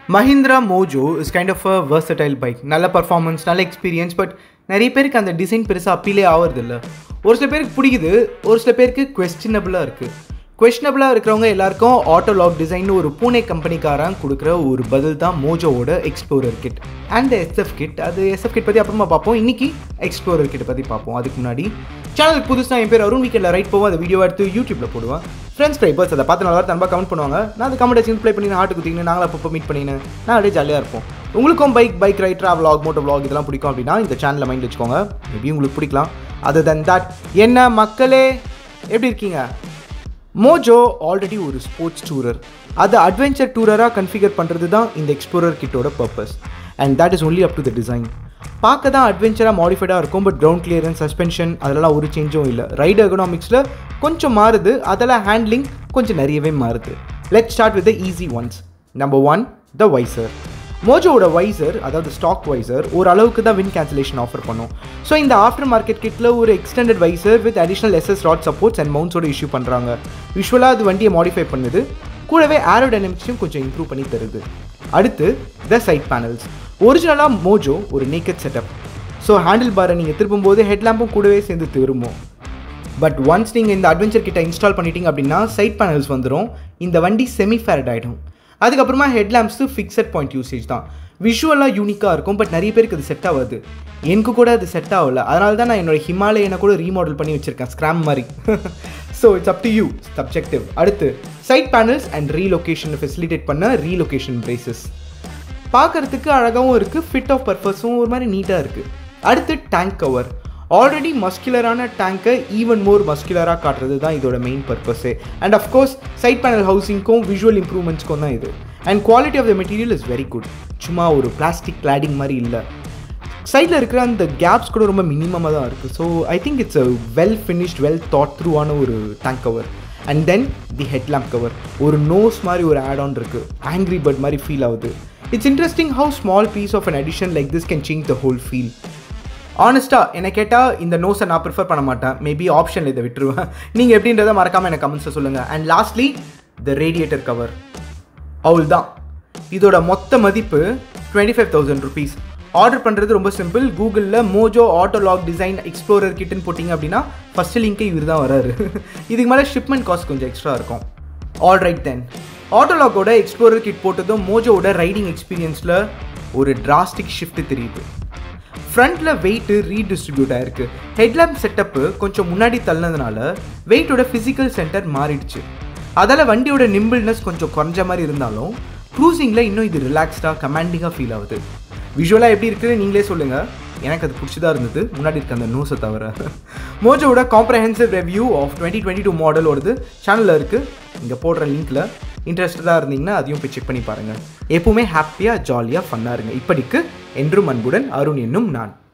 Mahindra Mojo is kind of a versatile bike நல்ல performance நல்ல experience but நிறைய பேருக்கு அந்த டிசைன் பெருசாக அப்பீலே ஆகிறது இல்லை ஒரு சில பேருக்கு பிடிக்குது ஒரு சில பேருக்கு கொஸ்டினபிளாக இருக்குது கொஸ்டினபிளாக இருக்கிறவங்க எல்லாருக்கும் ஆட்டோ லாக் டிசைன் ஒரு பூனே கம்பெனிக்காரன் கொடுக்குற ஒரு பதில் தான் மோஜோவோட explorer kit and SF kit அது எஸ்எஃப் கிட் பற்றி அப்புறமா பார்ப்போம் இன்னைக்கு எக்ஸ்ப்ளோரர் கிட் பற்றி பார்ப்போம் அதுக்கு முன்னாடி சேனலுக்கு புதுசாக என் பேர் அருண் வீக்கெண்டில் ரைட் போவோம் அந்த வீடியோ எடுத்து யூடியூப்பில் போடுவேன் ஃப்ரெண்ட்ஸ் ப்ரைபர்ஸ் அதை பார்த்து நல்லா தன்பா கமெண்ட் பண்ணுவாங்க நான் அந்த கமெண்ட் வச்சு ப்ளே பண்ணி நான் ஆட்டு குத்திங்கன்னு நாங்களும் அப்பப்போ மீட் பண்ணினேன் நான் அப்படியே ஜாலியாக இருப்போம் உங்களுக்கும் bike bike ride travelogue moto vlog இதெல்லாம் பிடிக்கும் அப்படின்னா இந்த சேனலில் மைண்ட் வச்சுக்கோங்க மேபி உங்களுக்கு பிடிக்கலாம் அது தன் தட் என்ன மக்களே எப்படி இருக்கீங்க மோஜோ ஆல்ரெடி ஒரு ஸ்போர்ட்ஸ் டூரர் அது அட்வென்ச்சர் டூரராக கன்ஃபிகர் பண்ணுறது தான் இந்த எக்ஸ்ப்ளோரர் கிட்டோட purpose and that is only up to the design பார்க்க தான் அட்வென்ச்சராக மாடிஃபைடாக இருக்கும் பட் கிரவுண்ட் கிளியரன்ஸ் சஸ்பென்ஷன் அதெல்லாம் ஒரு சேஞ்சும் இல்லை ரைடு எகனாமிக்ஸில் கொஞ்சம் மாறுது அதெல்லாம் ஹேண்ட்லிங் கொஞ்சம் நிறையவே மாறுது let start with the easy ones number one the visor மோஜோவோட வைசர் அதாவது ஸ்டாக் வைசர் ஒரு அளவுக்கு தான் வின் கேன்சலேஷன் ஆஃபர் பண்ணும் ஸோ இந்த ஆஃப்டர் மார்க்கெட் கிட்டில் ஒரு extended visor with additional SS rod supports and மவுண்ட்ஸோட இஷ்யூ பண்ணுறாங்க யூஸ்வலாக அது வண்டியை மாடிஃபை பண்ணுது கூடவே ஏரோடைனமிக்ஸையும் கொஞ்சம் இம்ப்ரூவ் பண்ணி தருது அடுத்து த சைட் பேனல்ஸ் ஒரிஜினலாக மோஜோ ஒரு நேக்கட் செட்டப் ஸோ ஹேண்டில் பாரை நீங்கள் திருப்பும்போது ஹெட்லாம்பும் கூடவே சேர்ந்து திரும்பும் பட் ஒன்ஸ் நீங்கள் இந்த அட்வென்ச்சர் கிட்ட இன்ஸ்டால் பண்ணிட்டீங்க அப்படின்னா சைட் பேனல்ஸ் வந்துடும் இந்த வண்டி செமி ஃபேரட் ஆகிடும் அதுக்கப்புறமா ஹெட்லாம்ப்ஸு ஃபிக்ஸட் பாயிண்ட் யூசேஜ் தான் விஷுவலாக யூனிக்காக இருக்கும் பட் நிறைய பேருக்கு அது செட் ஆகாது எனக்கு கூட அது செட் ஆகல அதனால தான் நான் என்னோட ஹிமாலயனை கூட ரீமாடல் பண்ணி வச்சுருக்கேன் ஸ்க்ராம் மாதிரி so it's up to you subjective அடுத்து சைட் பேனல்ஸ் அண்ட் ரீலொகேஷனை ஃபெசிலிட்டேட் பண்ண ரீலொகேஷன் பிரேசஸ் பார்க்கறதுக்கு அழகாகவும் இருக்குது ஃபிட் ஆஃப் பர்பஸும் ஒரு மாதிரி நீட்டாக இருக்குது அடுத்து டேங்க் கவர் ஆல்ரெடி மஸ்குலரான டேங்கை ஈவன் மோர் மஸ்குலராக காட்டுறது தான் இதோட மெயின் பர்பஸே அண்ட் அஃப்கோர்ஸ் சைட் பேனல் ஹவுசிங்க்கும் விஷுவல் இம்ப்ரூவ்மெண்ட்ஸ்க்கும் தான் இது and quality of the material is very good சும்மா ஒரு பிளாஸ்டிக் கிளாடிங் மாதிரி இல்லை சைடில் இருக்கிற அந்த கேப்ஸ் கூட ரொம்ப மினிமமாக தான் இருக்குது so I think it's a well finished well thought த்ரூவான ஒரு tank cover and then the headlamp cover ஒரு நோஸ் மாதிரி ஒரு ஆட் ஆன் இருக்குது ஆங்க்ரி பர்ட் மாதிரி ஃபீல் ஆகுது it's interesting how small piece of an addition like this can change the whole feel ஆனஸ்ட்டாக என்னை கேட்டால் இந்த நோஸை நான் ப்ரிஃபர் பண்ண மாட்டேன் மேபி ஆப்ஷனில் இதை விட்டுருவேன் நீங்கள் எப்படின்றத மறக்காமல் எனக்கு கமெண்ட்ஸை சொல்லுங்கள் and lastly the radiator cover அவள் தான் இதோட மொத்த மதிப்பு twenty five thousand rupees order பண்ணுறது ரொம்ப சிம்பிள் கூகுளில் Mojo auto lock design explorer கிட்டுன்னு போட்டிங்க அப்படின்னா ஃபஸ்ட்டு லிங்க்கே இவர் தான் வராரு இதுக்கு மேலே ஷிப்மெண்ட் காஸ்ட் கொஞ்சம் எக்ஸ்ட்ரா இருக்கும் ஆல் ரைட் தென் ஆட்டோலாக்கோட எக்ஸ்ப்ளோரர் கிட் போட்டதும் மோஜோவோட ரைடிங் எக்ஸ்பீரியன்ஸில் ஒரு டிராஸ்டிக் ஷிஃப்ட் தெரியுது ஃப்ரண்ட்டில் வெயிட்டு ரீடிஸ்ட்ரிபியூட் ஆயிருக்கு ஹெட்லாம்ப் செட்டப்பு கொஞ்சம் முன்னாடி தள்ளனதுனால வெயிட்டோட ஃபிசிக்கல் சென்டர் மாறிடுச்சு அதால் வண்டியோட நிம்பிள்னஸ் கொஞ்சம் குறைஞ்ச மாதிரி இருந்தாலும் க்ரூசிங்கில் இன்னும் இது ரிலாக்ஸ்டாக கமாண்டிங்காக ஃபீல் ஆகுது விஷுவலாக எப்படி இருக்குன்னு நீங்களே சொல்லுங்கள் எனக்கு அது பிடிச்சதா இருந்தது முன்னாடி இருக்க அந்த நோஸை தவிர மோஜோட comprehensive review of twenty twenty two மாடலோடது சேனலில் இருக்குது இங்கே போடுற லிங்க்கில் இன்ட்ரெஸ்டடாக இருந்தீங்கன்னா அதையும் போய் செக் பண்ணி பாருங்கள் எப்பவுமே ஹாப்பியாக ஜாலியாக ஃபன்னாக இருங்க இப்படிக்கு என்றும் அன்புடன் அருண் என்னும் நான்